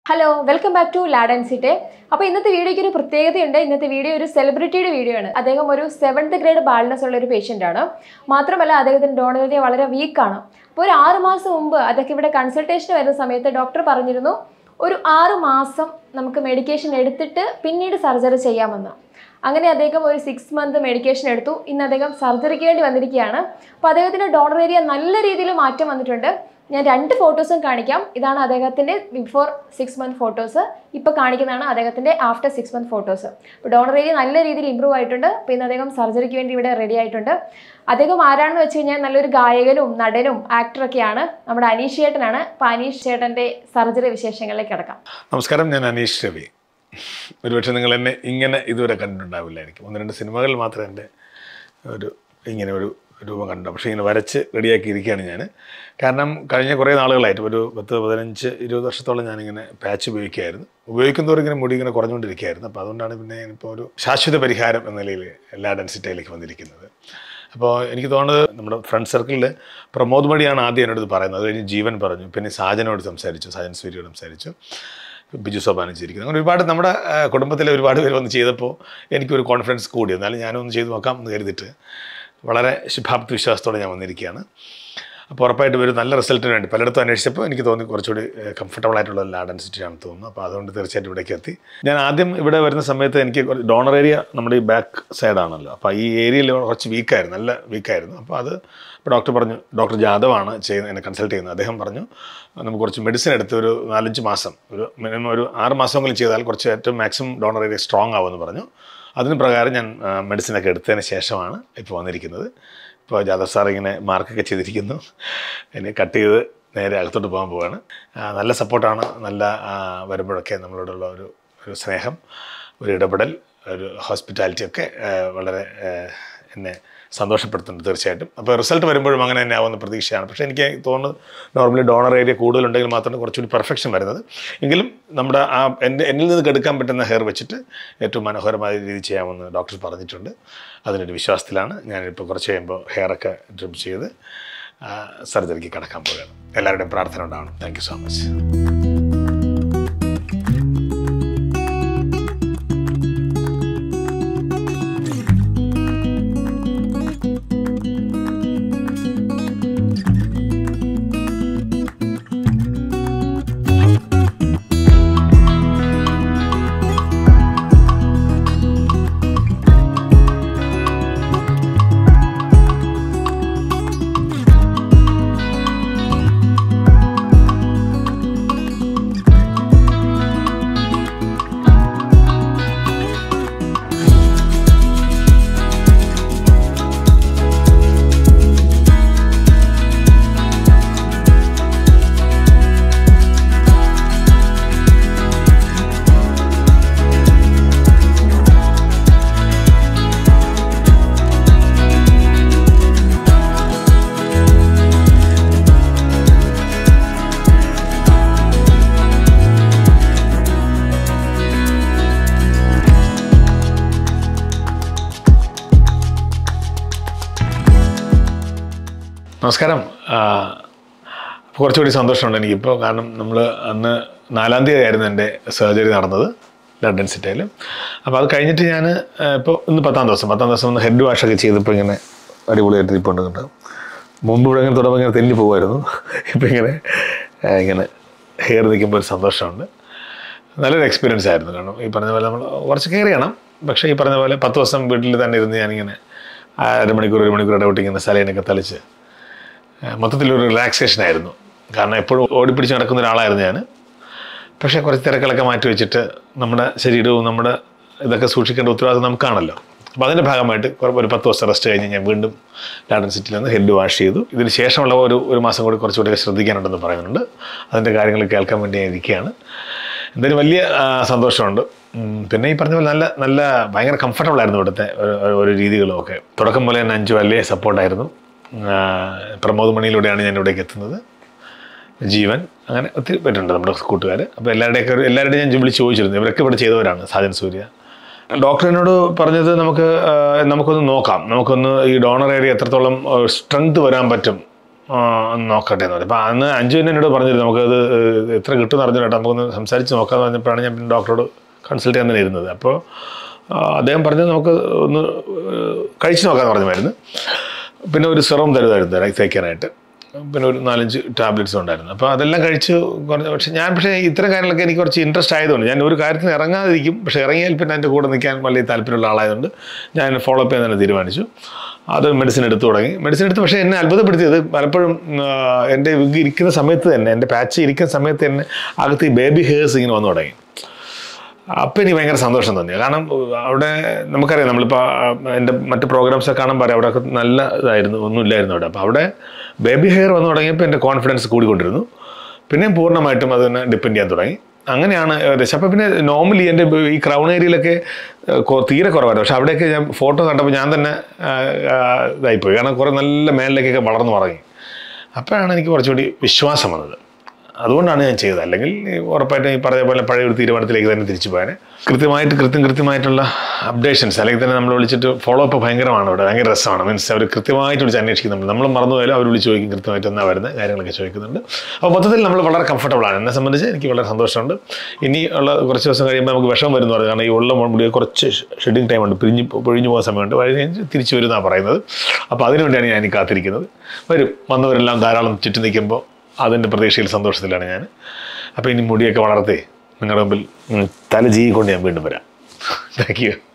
hello welcome back to lad and site അപ്പോൾ ഇന്നത്തെ വീഡിയോയ്ക്ക് ഒരു പ്രത്യേകതയുണ്ട് ഇന്നത്തെ വീഡിയോ ഒരു സെലിബ്രിറ്റിയുടെ വീഡിയോ ആണ് അദ്ദേഹം ഒരു സെവൻത് ഗ്രേഡ് ബാൾനെസ് ഉള്ള ഒരു പേഷ്യൻ്റ് ആണ് മാത്രമല്ല അദ്ദേഹത്തിന് ഡോണറിയ വളരെ വീക്കാണ് അപ്പോൾ ഒരു ആറ് മാസം മുമ്പ് അദ്ദേഹം ഇവിടെ കൺസൾട്ടേഷൻ വരുന്ന സമയത്ത് ഡോക്ടർ പറഞ്ഞിരുന്നു ഒരു ആറ് മാസം നമുക്ക് മെഡിക്കേഷൻ എടുത്തിട്ട് പിന്നീട് സർജറി ചെയ്യാമെന്ന് അങ്ങനെ അദ്ദേഹം ഒരു സിക്സ് മന്ത് മെഡിക്കേഷൻ എടുത്തു ഇന്ന് അദ്ദേഹം സർജറിക്ക് വേണ്ടി വന്നിരിക്കുകയാണ് അപ്പോൾ അദ്ദേഹത്തിൻ്റെ ഡോണർ ഏരിയ നല്ല രീതിയിൽ മാറ്റം വന്നിട്ടുണ്ട് ഞാൻ രണ്ട് ഫോട്ടോസും കാണിക്കാം ഇതാണ് അദ്ദേഹത്തിൻ്റെ ബിഫോർ സിക്സ് മന്ത് ഫോട്ടോസ് ഇപ്പോൾ കാണിക്കുന്നതാണ് അദ്ദേഹത്തിൻ്റെ ആഫ്റ്റർ സിക്സ് മന്ത് ഫോട്ടോസ് അപ്പോൾ ഡോണർ ഏരിയ നല്ല രീതിയിൽ ഇമ്പ്രൂവ് ആയിട്ടുണ്ട് അപ്പോൾ ഇന്ന് അദ്ദേഹം സർജറിക്ക് വേണ്ടി ഇവിടെ റെഡി ആയിട്ടുണ്ട് അദ്ദേഹം ആരാണെന്ന് വെച്ച് കഴിഞ്ഞാൽ നല്ലൊരു ഗായകനും നടനും ആക്ടറൊക്കെയാണ് നമ്മുടെ അനീഷ് ചേട്ടനാണ് അപ്പോൾ അനീഷ് ചേട്ടൻ്റെ സർജറി വിശേഷങ്ങളിലേക്ക് കിടക്കാം നമസ്കാരം ഞാൻ അനീഷ് രവി ഒരുപക്ഷെ നിങ്ങൾ എന്നെ ഇങ്ങനെ ഇതുവരെ കണ്ടിട്ടുണ്ടാവില്ലായിരിക്കും ഒന്ന് രണ്ട് സിനിമകളിൽ മാത്രമേ എൻ്റെ ഒരു ഇങ്ങനെ ഒരു രൂപം കണ്ടു പക്ഷേ ഇങ്ങനെ വരച്ച് റെഡിയാക്കി ഇരിക്കുകയാണ് ഞാൻ കാരണം കഴിഞ്ഞ കുറേ നാളുകളായിട്ട് ഒരു പത്ത് പതിനഞ്ച് ഇരുപത് വർഷത്തോളം ഞാനിങ്ങനെ പാച്ച് ഉപയോഗിക്കുകയായിരുന്നു ഉപയോഗിക്കുന്നവർ ഇങ്ങനെ മുടി ഇങ്ങനെ കുറഞ്ഞുകൊണ്ടിരിക്കുകയായിരുന്നു അപ്പോൾ അതുകൊണ്ടാണ് പിന്നെ ഞാനിപ്പോൾ ഒരു ശാശ്വത പരിഹാരം എന്ന നിലയിൽ എല്ലാ ഡെൻസിറ്റയിലേക്ക് വന്നിരിക്കുന്നത് അപ്പോൾ എനിക്ക് തോന്നുന്നത് നമ്മുടെ ഫ്രണ്ട് സർക്കിളിൽ പ്രമോദ് മടിയാണ് ആദ്യം എന്നോട് ഇത് പറയുന്നത് അത് കഴിഞ്ഞ് ജീവൻ പറഞ്ഞു പിന്നെ സാജനോട് സംസാരിച്ചു സാജൻ സൂര്യയോട് സംസാരിച്ചു ബിജു സോപാനം ചെയ്തിരിക്കുന്നത് അങ്ങനെ ഒരുപാട് നമ്മുടെ ആ, കുടുംബത്തിലെ ഒരുപാട് പേര് വന്ന് ചെയ്തപ്പോൾ എനിക്കൊരു കോൺഫിഡൻസ് കൂടി എന്നാലും ഞാനൊന്ന് ചെയ്ത് നോക്കാം എന്ന് കരുതിയിട്ട് വളരെ ശുഭാപ്തി വിശ്വാസത്തോടെ ഞാൻ വന്നിരിക്കുകയാണ് അപ്പോൾ ഉറപ്പായിട്ട് ഒരു നല്ല റിസൾട്ടിന് വേണ്ടി പലയിടത്തും അന്വേഷിച്ചപ്പോൾ എനിക്ക് തോന്നി കുറച്ചുകൂടി കംഫർട്ടബിൾ ആയിട്ടുള്ള ലാഡ് ഡെൻസിറ്റി ആണെന്ന് തോന്നുന്നു അപ്പോൾ അതുകൊണ്ട് തീർച്ചയായിട്ടും ഇവിടേക്ക് എത്തി ഞാൻ ആദ്യം ഇവിടെ വരുന്ന സമയത്ത് എനിക്ക് ഡോണർ ഏരിയ നമ്മുടെ ഈ ബാക്ക് സൈഡാണല്ലോ അപ്പോൾ ഈ ഏരിയയിൽ കുറച്ച് വീക്കായിരുന്നു നല്ല വീക്കായിരുന്നു അപ്പോൾ അത് ഇപ്പോൾ ഡോക്ടർ പറഞ്ഞു ഡോക്ടർ ജാദവാണ് ചെയ്യുന്നത് എന്നെ കൺസൾട്ട് ചെയ്യുന്നത് അദ്ദേഹം പറഞ്ഞു നമുക്ക് കുറച്ച് മെഡിസിൻ എടുത്ത് ഒരു നാലഞ്ച് മാസം ഒരു മിനിമം ഒരു ആറ് മാസമെങ്കിലും ചെയ്താൽ കുറച്ച് ഏറ്റവും മാക്സിമം ഡോണർ ഏരിയ സ്ട്രോങ് ആവുമെന്ന് പറഞ്ഞു അതിന് പ്രകാരം ഞാൻ മെഡിസിനൊക്കെ എടുത്തതിന് ശേഷമാണ് ഇപ്പോൾ വന്നിരിക്കുന്നത് ഇപ്പോൾ ജാദവ് സാർ ഇങ്ങനെ മാർക്കൊക്കെ ചെയ്തിരിക്കുന്നു എന്നെ കട്ട് ചെയ്ത് നേരെ അകത്തോട്ട് പോകാൻ പോവാണ് ആ, നല്ല സപ്പോർട്ടാണ് നല്ല ആ, വരുമ്പോഴൊക്കെ നമ്മളോടുള്ള ഒരു ഒരു സ്നേഹം ഒരു ഇടപെടൽ ഒരു ഹോസ്പിറ്റാലിറ്റി ഒക്കെ ആ, വളരെ ആ, എന്നെ സന്തോഷപ്പെടുത്തുന്നുണ്ട് തീർച്ചയായിട്ടും അപ്പോൾ റിസൾട്ട് വരുമ്പോഴും അങ്ങനെ തന്നെ ആവുന്ന പ്രതീക്ഷയാണ് പക്ഷേ എനിക്ക് തോന്നുന്നത് നോർമലി ഡോണർ ഏരിയ കൂടുതലുണ്ടെങ്കിൽ മാത്രമേ കുറച്ചുകൂടി പെർഫെക്ഷൻ വരുന്നത് എങ്കിലും നമ്മുടെ ആ എൻ്റെ എന്നിൽ നിന്ന് കെടുക്കാൻ പറ്റുന്ന ഹെയർ വെച്ചിട്ട് ഏറ്റവും മനോഹരമായ രീതിയിൽ ചെയ്യാമെന്ന് ഡോക്ടർ പറഞ്ഞിട്ടുണ്ട് അതിനൊരു വിശ്വാസത്തിലാണ് ഞാനിപ്പോൾ കുറച്ച് കഴിയുമ്പോൾ ഹെയറൊക്കെ ട്രിം ചെയ്ത് സർജറിക്ക് കടക്കാൻ പോവുകയാണ് എല്ലാവരുടെയും പ്രാർത്ഥന ഉണ്ടാവണം താങ്ക് യു സോ മച്ച് നമസ്കാരം ആ, കുറച്ചുകൂടി സന്തോഷമുണ്ട് എനിക്കിപ്പോൾ കാരണം നമ്മൾ അന്ന് നാലാം തീയതി ആയിരുന്നു എൻ്റെ സർജറി നടന്നത് ലണ്ടൻ സിറ്റയിൽ അപ്പോൾ അത് കഴിഞ്ഞിട്ട് ഞാൻ ഇപ്പോൾ ഇന്ന് പത്താം ദിവസം പത്താം ദിവസം ഒന്ന് ഹെഡ് വാഷൊക്കെ ചെയ്തപ്പോൾ ഇങ്ങനെ അടിപൊളിയായിട്ട് ഇരിപ്പുണ്ട് മുമ്പ് ഇവിടെ ഇങ്ങനെ തുടങ്ങുമ്പോൾ ഇങ്ങനെ തെന്നി പോകുമായിരുന്നു ഇപ്പോൾ ഇങ്ങനെ ആ, ഇങ്ങനെ ഹെയർ നിൽക്കുമ്പോൾ ഒരു സന്തോഷമുണ്ട് നല്ലൊരു എക്സ്പീരിയൻസ് ആയിരുന്നു കാരണം ഈ പറഞ്ഞ പോലെ നമ്മൾ കുറച്ച് കെയർ ചെയ്യണം പക്ഷേ ഈ പറഞ്ഞ പോലെ പത്ത് ദിവസം വീട്ടിൽ തന്നെ ഇരുന്ന് ഞാനിങ്ങനെ അരമണിക്കൂർ ഒരു മണിക്കൂർ ഇടവിട്ട് ഇങ്ങനെ സലൈനൊക്കെ തളിച്ച് ഏഹ് മൊത്തത്തിലൊരു റിലാക്സേഷൻ ആയിരുന്നു കാരണം എപ്പോഴും ഓടിപ്പിടിച്ച് നടക്കുന്ന ഒരാളായിരുന്നു ഞാൻ പക്ഷേ കുറച്ച് തിരക്കുകളൊക്കെ മാറ്റി വെച്ചിട്ട് നമ്മുടെ ശരീരവും നമ്മുടെ ഇതൊക്കെ സൂക്ഷിക്കേണ്ട ഉത്തരവാദിത്വം നമുക്കാണല്ലോ അപ്പോൾ അതിൻ്റെ ഭാഗമായിട്ട് കുറേ ഒരു പത്ത് ദിവസം റെസ്റ്റ് കഴിഞ്ഞ് ഞാൻ വീണ്ടും ലാഡൻ സിറ്റിയിൽ നിന്ന് ഹെഡ് വാഷ് ചെയ്തു ഇതിന് ശേഷമുള്ള ഒരു ഒരു മാസം കൂടി കുറച്ചുകൂടി ശ്രദ്ധിക്കാനുണ്ടെന്ന് പറയുന്നുണ്ട് അതിൻ്റെ കാര്യങ്ങൾ കേൾക്കാൻ വേണ്ടി ഞാൻ ഇരിക്കുകയാണ് എന്തായാലും വലിയ ആ, സന്തോഷമുണ്ട് ഉം, പിന്നെ ഈ പറഞ്ഞ പോലെ നല്ല നല്ല ഭയങ്കര കംഫർട്ടബിൾ ആയിരുന്നു ഇവിടുത്തെ ഒരു- ഒരു- ഒരു രീതികളും ഒക്കെ തുടക്കം പോലെ തന്നെ അഞ്ച് വലിയ സപ്പോർട്ടായിരുന്നു പ്രമോദ് മണിയിലൂടെയാണ് ഞാൻ ഇവിടേക്ക് എത്തുന്നത് ജീവൻ അങ്ങനെ ഒത്തിരി പേരുണ്ട് നമ്മുടെ കൂട്ടുകാർ അപ്പോൾ എല്ലാവരുടെയൊക്കെ ഒരു എല്ലാവരുടെയും ഞാൻ വിളിച്ച് ചോദിച്ചിരുന്നു ഇവരൊക്കെ ഇവിടെ ചെയ്തവരാണ് സാജൻ സൂര്യ ഡോക്ടർ എന്നോട് പറഞ്ഞത് നമുക്ക് ആ, നമുക്കൊന്ന് നോക്കാം നമുക്കൊന്ന് ഈ ഡോണർ ഏരിയ എത്രത്തോളം സ്ട്രെങ്ത് വരാൻ പറ്റും ആ, ഒന്ന് നോക്കട്ടെ എന്ന് പറഞ്ഞു അപ്പോൾ അന്ന് അഞ്ചു തന്നെ എന്നോട് പറഞ്ഞിരുന്നു നമുക്കത് ഏഹ്, എത്ര കിട്ടുമെന്ന് അറിഞ്ഞു കേട്ടോ നമുക്കൊന്ന് സംസാരിച്ച് നോക്കാമെന്ന് പറഞ്ഞപ്പോഴാണ് ഞാൻ പിന്നെ ഡോക്ടറോട് കൺസൾട്ട് ചെയ്യാൻ തന്നെ ഇരുന്നത് അപ്പോൾ ആ, അദ്ദേഹം പറഞ്ഞത് നമുക്ക് ഒന്ന് ഏഹ്, കഴിച്ച് നോക്കാമെന്ന് പറഞ്ഞു മരുന്ന് പിന്നെ ഒരു സിറം തരുമായിരുന്നു തരാൻ തേക്കാനായിട്ട് പിന്നെ ഒരു നാലഞ്ച് ടാബ്ലറ്റ്സ് ഉണ്ടായിരുന്നു അപ്പോൾ അതെല്ലാം കഴിച്ച് കുറഞ്ഞ പക്ഷേ ഞാൻ പക്ഷേ ഇത്തരം കാര്യങ്ങളൊക്കെ എനിക്ക് കുറച്ച് ഇൻട്രസ്റ്റ് ആയതുകൊണ്ട് ഞാൻ ഒരു കാര്യത്തിന് ഇറങ്ങാതിരിക്കും പക്ഷേ ഇറങ്ങിയാൽ പിന്നെ എൻ്റെ കൂടെ നിൽക്കാൻ വലിയ താല്പര്യമുള്ള ആളായതുകൊണ്ട് ഞാൻ ഫോളോ അപ്പ് ചെയ്യാൻ തന്നെ തീരുമാനിച്ചു അത് മെഡിസിൻ എടുത്തു തുടങ്ങി മെഡിസിൻ എടുത്ത് പക്ഷേ എന്നെ അത്ഭുതപ്പെടുത്തിയത് പലപ്പോഴും ആ, എൻ്റെ വിഗ് ഇരിക്കുന്ന സമയത്ത് തന്നെ എൻ്റെ പാച്ച് ഇരിക്കുന്ന സമയത്ത് തന്നെ അകത്ത് ഈ ബേബി ഹെയർസ് ഇങ്ങനെ വന്നു തുടങ്ങി അപ്പം എനിക്ക് ഭയങ്കര സന്തോഷം തോന്നി കാരണം അവിടെ നമുക്കറിയാം നമ്മളിപ്പോൾ എൻ്റെ മറ്റ് പ്രോഗ്രാംസ് ഒക്കെ കാണാൻ പറയാം അവിടെ നല്ല ഇതായിരുന്നു ഒന്നുമില്ലായിരുന്നു അവിടെ അപ്പോൾ അവിടെ ബേബി ഹെയർ വന്നു തുടങ്ങിയപ്പോൾ എൻ്റെ കോൺഫിഡൻസ് കൂടിക്കൊണ്ടിരുന്നു പിന്നെ പൂർണ്ണമായിട്ടും അത് തന്നെ ഡിപ്പെൻഡ് ചെയ്യാൻ തുടങ്ങി അങ്ങനെയാണ് ഏകദേശം അപ്പോൾ പിന്നെ നോർമലി എൻ്റെ ഈ ക്രൗൺ ഏരിയയിലൊക്കെ ഏഹ്, കൊ- തീരെ കുറവായിരുന്നു പക്ഷെ അവിടെയൊക്കെ ഞാൻ ഫോട്ടോ കണ്ടപ്പോൾ ഞാൻ തന്നെ ആ, ആ, ഇതായിപ്പോയി കാരണം കുറേ നല്ല മേളിലേക്കൊക്കെ വളർന്നു തുടങ്ങി അപ്പോഴാണ് എനിക്ക് കുറച്ചുകൂടി വിശ്വാസം വന്നത് അതുകൊണ്ടാണ് ഞാൻ ചെയ്തത് അല്ലെങ്കിൽ ഈ ഉറപ്പായിട്ടും ഈ പറഞ്ഞ പോലെ പഴയ ഒരു തീരുമാനത്തിലേക്ക് തന്നെ തിരിച്ചു പോകാൻ കൃത്യമായിട്ട് കൃത്യം കൃത്യമായിട്ടുള്ള അപ്ഡേഷൻസ് അല്ലെങ്കിൽ തന്നെ നമ്മൾ വിളിച്ചിട്ട് ഫോളോ അപ്പ് ഭയങ്കരമാണ് ഇവിടെ ഭയങ്കര രസമാണ് മീൻസ് അവർ കൃത്യമായിട്ട് വിളിച്ച് അന്വേഷിക്കുന്നുണ്ട് നമ്മൾ മറന്നു പോയാലും അവർ വിളിച്ച് ചോദിക്കും കൃത്യമായിട്ട് എന്നാ വരുന്നത് കാര്യങ്ങളൊക്കെ ചോദിക്കുന്നുണ്ട് അപ്പോൾ മൊത്തത്തിൽ നമ്മൾ വളരെ comfortable ആണ് എന്നെ സംബന്ധിച്ച് എനിക്ക് വളരെ സന്തോഷമുണ്ട് ഇനി ഉള്ള കുറച്ച് ദിവസം കഴിയുമ്പോൾ നമുക്ക് വിഷം വരുന്നു പറഞ്ഞു കാരണം ഈ ഉള്ള മുടി കുറച്ച് ഷെഡിങ് ടൈം ഉണ്ട് പിരിഞ്ഞ് പൊഴിഞ്ഞു പോകുന്ന സമയമുണ്ട് വഴി കഴിഞ്ഞ് തിരിച്ചു വരുന്നതാണ് പറയുന്നത് അപ്പോൾ അതിനുവേണ്ടിയാണ് ഞാൻ ഈ കാത്തിരിക്കുന്നത് വരും വന്നവരെല്ലാം ധാരാളം ചുറ്റി നിൽക്കുമ്പോൾ അതിൻ്റെ പ്രതീക്ഷയിൽ സന്തോഷത്തിലാണ് ഞാൻ അപ്പോൾ ഇനി മുടിയൊക്കെ വളർത്തേ നിങ്ങളുടെ മുമ്പിൽ ഉം, തല ജീ കൊണ്ട് ഞാൻ വീണ്ടും വരാം താങ്ക് യു